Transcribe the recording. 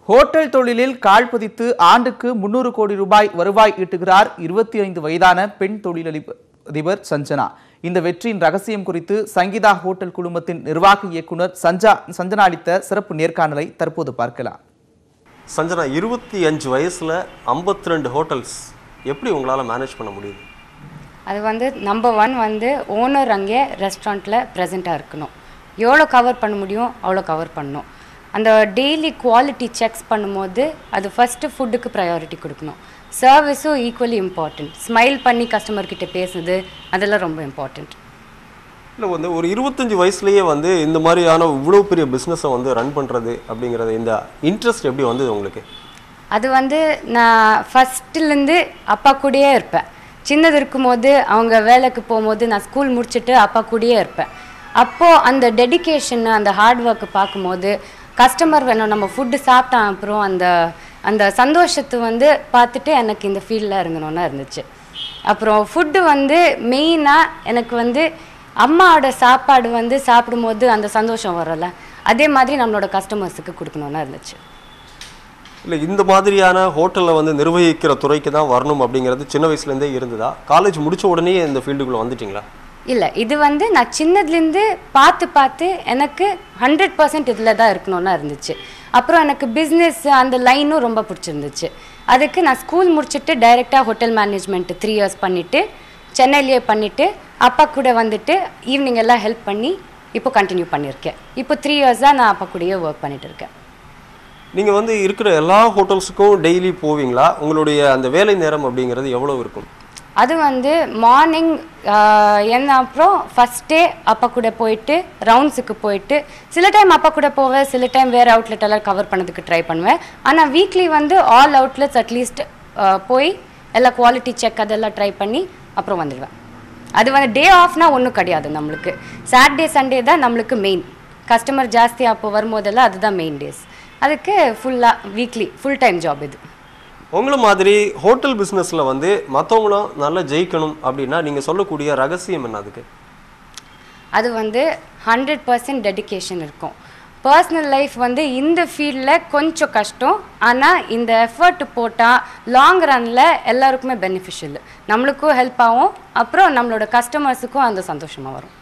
hotel தொழிலில் கால் பதித்து ஆண்டுக்கு முன்னூறு கோடி ரூபாய் வருவாய் ஈட்டுகிறார் இருபத்தி ஐந்து வயதான பெண் தொழிலதிபர் அதிபர் சஞ்சனா இந்த வெற்றியின் ரகசியம் குறித்து சங்கீதா ஹோட்டல் குழுமத்தின் நிர்வாக இயக்குனர் சஞ்சா சஞ்சனா அளித்த சிறப்பு நேர்காணலை தற்போது பார்க்கலாம் சஞ்சனா இருபத்தி அஞ்சு வயசில் ஐம்பத்தி ரெண்டு ஹோட்டல்ஸ் எப்படி உங்களால் மேனேஜ் பண்ண முடியுது அது வந்து நம்பர் ஒன் வந்து ஓனர் அங்கே ரெஸ்டாரண்ட்டில் ப்ரெசண்ட்டாக இருக்கணும் எவ்வளோ கவர் பண்ண முடியும் அவ்வளோ கவர் பண்ணணும் அந்த டெய்லி குவாலிட்டி செக்ஸ் பண்ணும்போது அது ஃபஸ்ட்டு ஃபுட்டுக்கு ப்ரையாரிட்டி கொடுக்கணும் சர்வீஸும் ஈக்குவலி இம்பார்ட்டண்ட் ஸ்மைல் பண்ணி கஸ்டமர் கிட்ட பேசுறது அதெல்லாம் ரொம்ப இம்பார்ட்டண்ட் இல்லை வந்து ஒரு இருபத்தஞ்சி வயசுலேயே வந்து இந்த மாதிரியான இவ்வளோ பெரிய பிஸ்னஸை வந்து ரன் பண்ணுறது அப்படிங்கிறது இந்த இன்ட்ரெஸ்ட் எப்படி வந்தது உங்களுக்கு அது வந்து நான் ஃபஸ்ட்டுலேருந்து அப்பா கூடயே இருப்பேன் சின்னது இருக்கும்போது அவங்க வேலைக்கு போகும்போது நான் ஸ்கூல் முடிச்சுட்டு அப்பா கூடயே இருப்பேன் அப்போது அந்த டெடிகேஷன் அந்த ஹார்ட் ஒர்க்கு பார்க்கும்போது கஸ்டமர் வேணும் நம்ம ஃபுட்டு சாப்பிட்டா அப்புறம் அந்த அந்த சந்தோஷத்தை வந்து பார்த்துட்டு எனக்கு இந்த ஃபீல்டில் இறங்கணும்னு இருந்துச்சு அப்புறம் ஃபுட்டு வந்து மெயினாக எனக்கு வந்து அம்மாவோட சாப்பாடு வந்து சாப்பிடும்போது அந்த சந்தோஷம் வரல அதே மாதிரி நம்மளோட கஸ்டமர்ஸுக்கு கொடுக்கணும்னு இருந்துச்சு இல்லை இந்த மாதிரியான ஹோட்டலில் வந்து நிர்வகிக்கிற துறைக்கு தான் வரணும் அப்படிங்கிறது சின்ன வயசுலேருந்தே இருந்ததா காலேஜ் முடிச்ச உடனே இந்த ஃபீல்டுக்குள்ளே வந்துட்டீங்களா இல்லை இது வந்து நான் சின்னதுலேருந்து பார்த்து பார்த்து எனக்கு ஹண்ட்ரட் பர்சன்ட் இதில் தான் இருக்கணும்னு இருந்துச்சு அப்புறம் எனக்கு பிஸ்னஸ் அந்த லைனும் ரொம்ப பிடிச்சிருந்துச்சு அதுக்கு நான் ஸ்கூல் முடிச்சுட்டு டைரெக்டாக ஹோட்டல் மேனேஜ்மெண்ட் த்ரீ இயர்ஸ் பண்ணிவிட்டு சென்னையிலேயே பண்ணிவிட்டு அப்பா கூட வந்துட்டு ஈவினிங் எல்லாம் ஹெல்ப் பண்ணி இப்போ கண்டினியூ பண்ணியிருக்கேன் இப்போ த்ரீ இயர்ஸ் தான் நான் அப்பா கூடயே ஒர்க் பண்ணிட்டு இருக்கேன் நீங்கள் வந்து இருக்கிற எல்லா ஹோட்டல்ஸுக்கும் டெய்லி போவீங்களா உங்களுடைய அந்த வேலை நேரம் அப்படிங்கிறது எவ்வளோ இருக்கும் அது வந்து மார்னிங் என்ன அப்புறம் ஃபஸ்ட்டே அப்பா கூட போயிட்டு ரவுண்ட்ஸுக்கு போயிட்டு சில டைம் அப்பா கூட போவேன் சில டைம் வேறு அவுட்லெட் எல்லாம் கவர் பண்ணதுக்கு ட்ரை பண்ணுவேன் ஆனால் வீக்லி வந்து ஆல் அவுட்லெட்ஸ் அட்லீஸ்ட் போய் எல்லா குவாலிட்டி செக் அதெல்லாம் ட்ரை பண்ணி அப்புறம் வந்துடுவேன் அது வந்து டே ஆஃப்னா ஒன்றும் கிடையாது நம்மளுக்கு சாட்டர்டே சண்டே தான் நம்மளுக்கு மெயின் கஸ்டமர் ஜாஸ்தி அப்போ வரும்போதெல்லாம் அதுதான் மெயின் டேஸ் அதுக்கு ஃபுல்லாக வீக்லி ஃபுல் டைம் ஜாப் இது உங்களை மாதிரி ஹோட்டல் பிஸ்னஸில் வந்து மற்றவங்களும் நல்லா ஜெயிக்கணும் அப்படின்னா நீங்கள் சொல்லக்கூடிய ரகசியம் என்ன அதுக்கு அது வந்து ஹண்ட்ரட் பர்சன்ட் டெடிகேஷன் இருக்கும் பர்சனல் லைஃப் வந்து இந்த ஃபீல்டில் கொஞ்சம் கஷ்டம் ஆனால் இந்த எஃபர்ட் போட்டால் லாங் ரனில் எல்லாருக்குமே பெனிஃபிஷியல் நம்மளுக்கும் ஹெல்ப் ஆகும் அப்புறம் நம்மளோட கஸ்டமர்ஸுக்கும் அந்த சந்தோஷமாக வரும்